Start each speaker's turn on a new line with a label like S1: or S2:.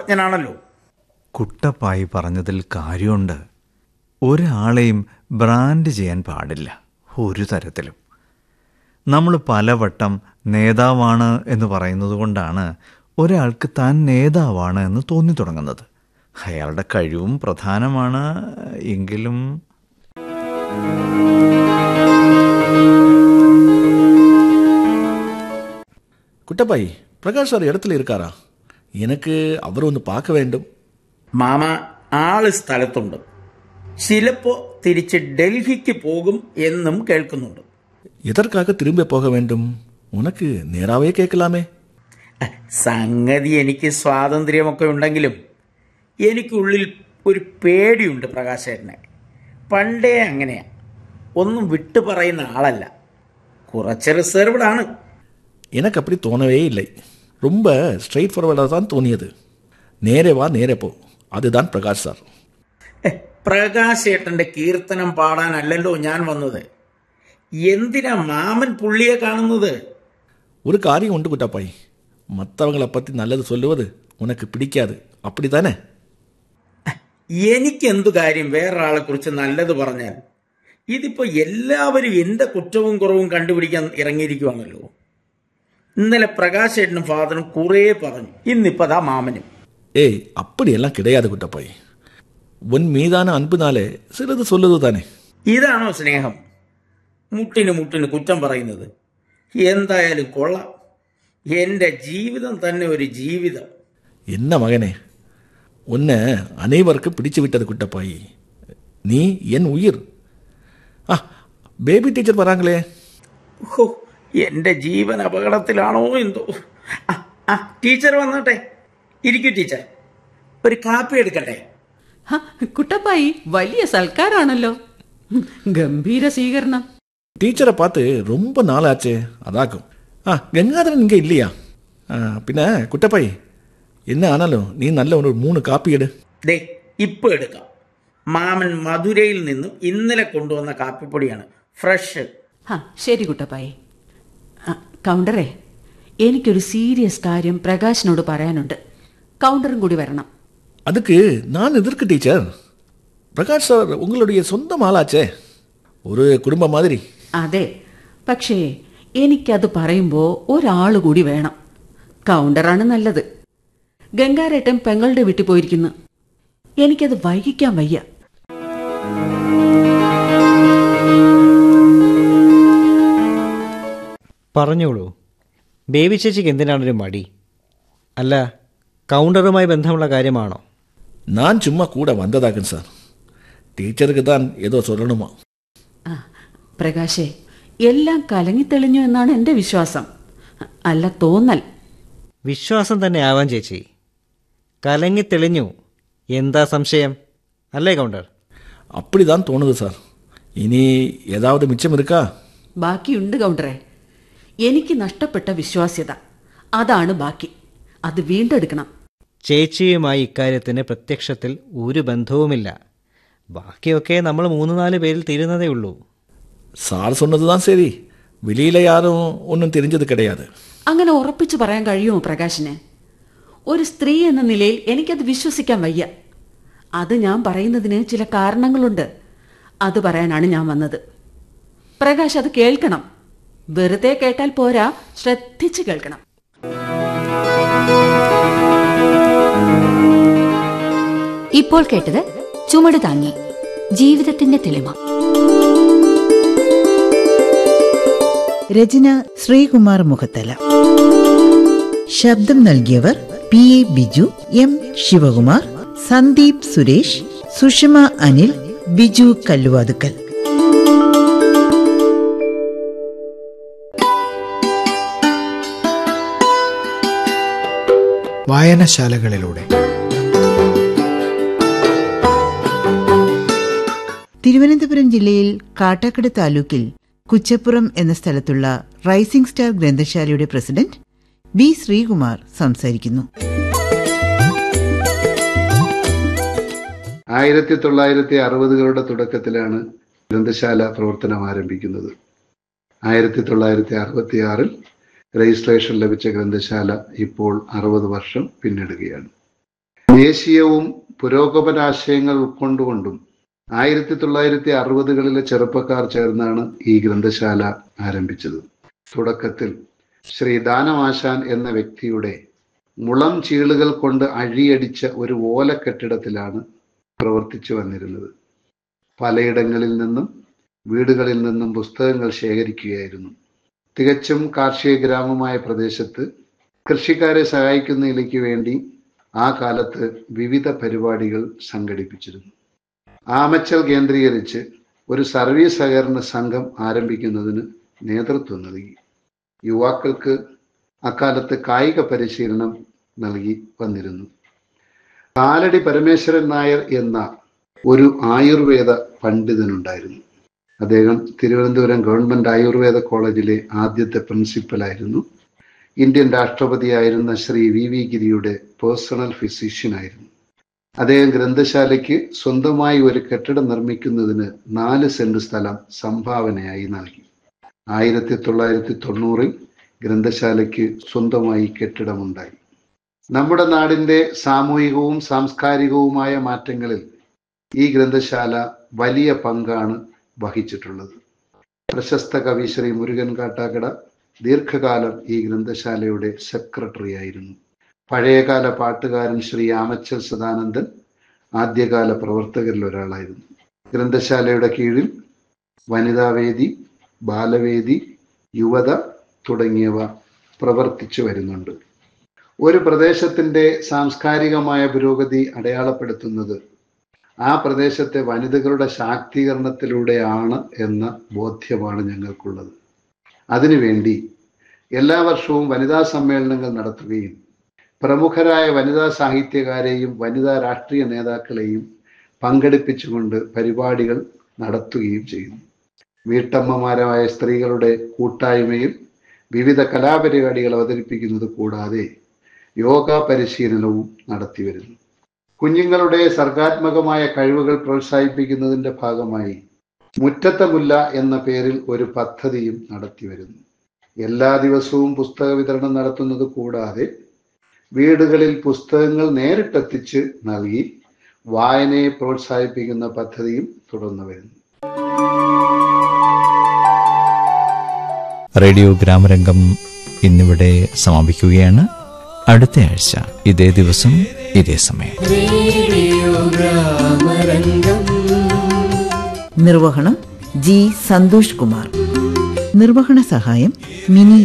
S1: ശാസ്ത്രജ്ഞനാണല്ലോ
S2: കുട്ടപ്പായി പറഞ്ഞതിൽ കാര്യമുണ്ട് ഒരാളെയും ബ്രാൻഡ് ചെയ്യാൻ പാടില്ല ഒരു തരത്തിലും നമ്മൾ പലവട്ടം നേതാവാണ് എന്ന് പറയുന്നത് കൊണ്ടാണ് ഒരാൾക്ക് താൻ നേതാവാണ് എന്ന് തോന്നി തുടങ്ങുന്നത് അയാളുടെ കഴിവും പ്രധാനമാണ് എങ്കിലും
S3: குட்டப்பாய் பிரகாஷ் சார் இடத்துல இருக்காரா எனக்கு அவரை ഒന്ന് பார்க்க வேண்டும்
S1: മാമ ആള് സ്ഥലത്തുണ്ട് ചിലപ്പോ തിരിച്ച് ഡൽഹിക്ക് പോകും എന്നും കേൾക്കുന്നുണ്ട്
S3: எதற்காக திரும்ப போக வேண்டும் உனக்கு நேராவே கேட்கலாமே
S1: അഹ്, സംഗതി എനിക്ക് സ്വാതന്ത്ര്യമൊക്കെ ഉണ്ടെങ്കിലും എനിക്കുള്ളിൽ ഒരു പേടിയുണ്ട് പ്രകാശേട്ടനെ പണ്ടേ അങ്ങനെയാ ഒന്നും വിട്ടു പറയുന്ന ആളല്ല കുറച്ച് റിസർവ്ഡ് ആണ്
S3: எனக்கு அப்படி தோணவே இல்லை ரொம்ப ஸ்ட்ரெயிட் ஃபார்வர்டாக தான் தோணியது நேரே வா நேரே போ அதுதான் பிரகாஷ் சார்
S1: എഹ്, പ്രകാശേട്ടന്റെ കീർത്തനം പാടാനല്ലല്ലോ ഞാൻ വന്നത് എന്തിനാ മാമൻ പുള്ളിയെ കാണുന്നത്
S3: ஒரு காரியம் உண்டு குட்டப்பாய் மற்றவங்களை பற்றி நல்லது சொல்லுவது உனக்கு பிடிக்காது அப்படி தானே
S1: എനിക്ക് എന്തു കാര്യം വേറൊരാളെ കുറിച്ച് നല്ലത് പറഞ്ഞാൽ ഇതിപ്പോ എല്ലാവരും എന്റെ കുറ്റവും കുറവും കണ്ടുപിടിക്കാൻ ഇറങ്ങിയിരിക്കുവാണല്ലോ ഇന്നലെ പ്രകാശേട്ടനും ഫാദറും കുറേ പറഞ്ഞു ഇന്നിപ്പതാ മാമനും
S3: ஏய் அப்படியெல்லாம் கிடையாது குட்டப்பாய் உன் மீதான அன்புனாலே சிலது சொல்லுது தானே
S1: ഇതാണോ സ്നേഹം മുട്ടിന് മുട്ടിന് കുറ്റം പറയുന്നത് എന്തായാലും കൊള്ളാം എന്റെ ജീവിതം തന്നെ ഒരു ജീവിതം
S3: என்ன மகனே உன்னை அனைவருக்கும் பிடிச்சு விட்டது குட்டப்பாய் நீ என் உயிர் ஆ பேபி டீச்சர் வராங்களே
S1: ഹോ എന്റെ ജീവൻ അപകടത്തിലാണോ എന്തോ ആ, ആ ടീച്ചർ വന്നോട്ടെ ഇരിക്കൂ ടീച്ചർ ഒരു കാപ്പി എടുക്കട്ടെ
S4: ഹ, കുട്ടപ്പായി വലിയ സൽക്കാരാണല്ലോ ഹും, ഗംഭീര സ്വീകരണം
S3: டீச்சரை பார்த்து ரொம்ப நாள் ஆச்சே அதாக்கும் ஆ கங்காதரன் இங்கே இல்லையா ஆ, பின்ன குட்டப்பாய் என்ன ஆனாலும் நீ நல்ல ஒரு மூணு காப்பி எடு
S1: ദേ ഇപ്പൊ എടുക്കാം മാമൻ മധുരയിൽ നിന്നും ഇന്നലെ കൊണ്ടുവന്ന കാപ്പിപ്പൊടിയാണ് ഫ്രഷ്
S4: ആ ശരി കുട്ടപ്പായി ആ, കൗണ്ടറേ എനിക്കൊരു സീരിയസ് കാര്യം പ്രകാശിനോട് പറയാനുണ്ട് കൗണ്ടറും കൂടി വരണം
S3: அதுக்கு நான் எதற்கு டீச்சர் பிரகாஷ் சார் உங்களுடைய சொந்தம் ஆளாச்சே ஒரு குடும்பம் மாதிரி
S4: അതെ പക്ഷേ എനിക്കത് പറയുമ്പോൾ ഒരാൾ കൂടി വേണം കൗണ്ടറാണ് നല്ലത് ഗംഗാരേട്ടൻ പെങ്ങളുടെ വീട്ടിൽ പോയിരിക്കുന്നു എനിക്കത് വൈകിക്കാൻ വയ്യ
S5: പറഞ്ഞോളൂ ബേബി ചേച്ചിക്ക് എന്തിനാണൊരു മടി അല്ല കൗണ്ടറുമായി ബന്ധമുള്ള കാര്യമാണോ
S3: நான் சும்மா கூட வந்ததாகும் சார் ടീച്ചർക്ക് താൻ ഏതോ சொல்லணுமா
S4: ആ പ്രകാശേ എല്ലാം കലങ്ങിത്തെളിഞ്ഞു എന്നാണ് എൻ്റെ വിശ്വാസം അല്ല തോന്നൽ
S5: വിശ്വാസം തന്നെ ആവാൻ ചേച്ചി കലങ്ങി തെളിഞ്ഞു എന്താ സംശയം അല്ലേ കൗണ്ടർ
S3: அப்படிதான் தோணுது சார் இனி ஏதாவது மிச்சம் இருக்கா
S4: ബാക്കിയുണ്ട് കൗണ്ടറെ എനിക്ക് നഷ്ടപ്പെട്ട വിശ്വാസ്യത അതാണ് ബാക്കി അത് വീണ്ടെടുക്കണം
S5: ചേച്ചിയുമായി ഇക്കാര്യത്തിന് പ്രത്യക്ഷത്തിൽ ഒരു ബന്ധവുമില്ല ബാക്കിയൊക്കെ നമ്മൾ മൂന്ന് നാല് പേരിൽ തീരുന്നതേ ഉള്ളൂ
S3: சார் சொன்னது தான் சரி வெளியில யாரும் ஒன்றும் தெரிஞ்சது கிடையாது
S4: അങ്ങനെ ഉറപ്പിച്ചു പറയാൻ കഴിയുമോ പ്രകാശിന് ഒരു സ്ത്രീ എന്ന നിലയിൽ എനിക്കത് വിശ്വസിക്കാൻ വയ്യ അത് ഞാൻ പറയുന്നതിന് ചില കാരണങ്ങളുണ്ട് അത് പറയാനാണ് ഞാൻ വന്നത് പ്രകാശ് അത് കേൾക്കണം വെറുതെ കേട്ടാൽ പോരാ ശ്രദ്ധിച്ച് കേൾക്കണം
S6: ഇപ്പോൾ കേട്ടത് ചുമട് താങ്ങി ജീവിതത്തിന്റെ തെളിമ
S7: രചന ശ്രീകുമാർ മുഖത്തല ശബ്ദം നൽകിയവർ P A Biju M Sivakumar Sandeep Suresh Sushama Anil Biju Kalluvathukkal
S8: വായനശാലകളിലൂടെ
S7: തിരുവനന്തപുരം ജില്ലയിൽ കാട്ടാക്കട് താലൂക്കിൽ കുച്ചപ്പുറം എന്ന സ്ഥലത്തുള്ള റൈസിംഗ് സ്റ്റാർ ഗ്രന്ഥശാലയുടെ പ്രസിഡന്റ് ബി ശ്രീകുമാർ സംസാരിക്കുന്നു
S9: ആയിരത്തി തൊള്ളായിരത്തി അറുപതുകളുടെ തുടക്കത്തിലാണ് ഗ്രന്ഥശാല പ്രവർത്തനം ആരംഭിക്കുന്നത് ആയിരത്തി തൊള്ളായിരത്തി അറുപത്തി ആറിൽ രജിസ്ട്രേഷൻ ലഭിച്ച ഗ്രന്ഥശാല ഇപ്പോൾ അറുപത് വർഷം പിന്നിടുകയാണ് ദേശീയവും പുരോഗമനാശയങ്ങൾ ഉൾക്കൊണ്ടുകൊണ്ടും ആയിരത്തി തൊള്ളായിരത്തി അറുപതുകളിലെ ചെറുപ്പക്കാർ ചേർന്നാണ് ഈ ഗ്രന്ഥശാല ആരംഭിച്ചത് തുടക്കത്തിൽ ശ്രീ ദാനമാശാൻ എന്ന വ്യക്തിയുടെ മുളം ചീളുകൾ കൊണ്ട് അഴിയടിച്ച ഒരു ഓല കെട്ടിടത്തിലാണ് പ്രവർത്തിച്ചു വന്നിരുന്നത് പലയിടങ്ങളിൽ നിന്നും വീടുകളിൽ നിന്നും പുസ്തകങ്ങൾ ശേഖരിക്കുകയായിരുന്നു തികച്ചും കാർഷിക ഗ്രാമമായ പ്രദേശത്ത് കൃഷിക്കാരെ സഹായിക്കുന്നതിലേക്ക് വേണ്ടി ആ കാലത്ത് വിവിധ പരിപാടികൾ സംഘടിപ്പിച്ചിരുന്നു ആമച്ചൽ കേന്ദ്രീകരിച്ച് ഒരു സർവീസ് സഹകരണ സംഘം ആരംഭിക്കുന്നതിന് നേതൃത്വം നൽകി യുവാക്കൾക്ക് അക്കാലത്ത് കായിക പരിശീലനം നൽകി വന്നിരുന്നു കാലടി പരമേശ്വരൻ നായർ എന്ന ഒരു ആയുർവേദ പണ്ഡിതനുണ്ടായിരുന്നു അദ്ദേഹം തിരുവനന്തപുരം ഗവൺമെന്റ് ആയുർവേദ കോളേജിലെ ആദ്യത്തെ പ്രിൻസിപ്പലായിരുന്നു ഇന്ത്യൻ രാഷ്ട്രപതിയായിരുന്ന ശ്രീ വി വി ഗിരിയുടെ പേഴ്സണൽ ഫിസിഷ്യനായിരുന്നു അദ്ദേഹം ഗ്രന്ഥശാലയ്ക്ക് സ്വന്തമായി ഒരു കെട്ടിടം നിർമ്മിക്കുന്നതിന് നാല് സെന്റ് സ്ഥലം സംഭാവനയായി നൽകി ആയിരത്തി തൊള്ളായിരത്തി തൊണ്ണൂറിൽ ഗ്രന്ഥശാലയ്ക്ക് സ്വന്തമായി കെട്ടിടമുണ്ടായി നമ്മുടെ നാടിന്റെ സാമൂഹികവും സാംസ്കാരികവുമായ മാറ്റങ്ങളിൽ ഈ ഗ്രന്ഥശാല വലിയ പങ്കാണ് വഹിച്ചിട്ടുള്ളത് പ്രശസ്ത കവി ശ്രീ മുരുകൻ കാട്ടാക്കട ദീർഘകാലം ഈ ഗ്രന്ഥശാലയുടെ സെക്രട്ടറി ആയിരുന്നു പഴയകാല പാട്ടുകാരൻ ശ്രീ ആമച്ചൽ സദാനന്ദൻ ആദ്യകാല പ്രവർത്തകരിൽ ഒരാളായിരുന്നു ഗ്രന്ഥശാലയുടെ കീഴിൽ വനിതാവേദി ബാലവേദി യുവത തുടങ്ങിയവ പ്രവർത്തിച്ചു വരുന്നുണ്ട് ഒരു പ്രദേശത്തിന്റെ സാംസ്കാരികമായ പുരോഗതി അടയാളപ്പെടുത്തുന്നത് ആ പ്രദേശത്തെ വനിതകളുടെ ശാക്തീകരണത്തിലൂടെയാണ് എന്ന ബോധ്യമാണ് ഞങ്ങൾക്കുള്ളത് അതിനുവേണ്ടി എല്ലാ വർഷവും വനിതാ സമ്മേളനങ്ങൾ നടത്തുകയും പ്രമുഖരായ വനിതാ സാഹിത്യകാരെയും വനിതാ രാഷ്ട്രീയ നേതാക്കളെയും പങ്കെടുപ്പിച്ചുകൊണ്ട് പരിപാടികൾ നടത്തുകയും ചെയ്യുന്നു വീട്ടമ്മമാരായ സ്ത്രീകളുടെ കൂട്ടായ്മയിൽ വിവിധ കലാപരിപാടികൾ അവതരിപ്പിക്കുന്നത് കൂടാതെ യോഗ പരിശീലനവും നടത്തിവരുന്നു കുഞ്ഞുങ്ങളുടെ സർഗാത്മകമായ കഴിവുകൾ പ്രോത്സാഹിപ്പിക്കുന്നതിന്റെ ഭാഗമായി മുറ്റത്തെ മുല്ല എന്ന പേരിൽ ഒരു പദ്ധതിയും നടത്തിവരുന്നു എല്ലാ ദിവസവും പുസ്തക വിതരണം നടത്തുന്നത് കൂടാതെ വീടുകളിൽ പുസ്തകങ്ങൾ നേരിട്ടെത്തിച്ച് നൽകി വായനയെ പ്രോത്സാഹിപ്പിക്കുന്ന പദ്ധതിയും തുടർന്നു വരുന്നു
S2: റേഡിയോ ഗ്രാമരംഗം ഇന്നിവിടെ സമാപിക്കുകയാണ് അടുത്ത ആഴ്ച ഇതേ ദിവസം ഇതേ സമയം
S7: നിർവഹണം ജി സന്തോഷ് കുമാർ നിർവഹണ സഹായം മിനി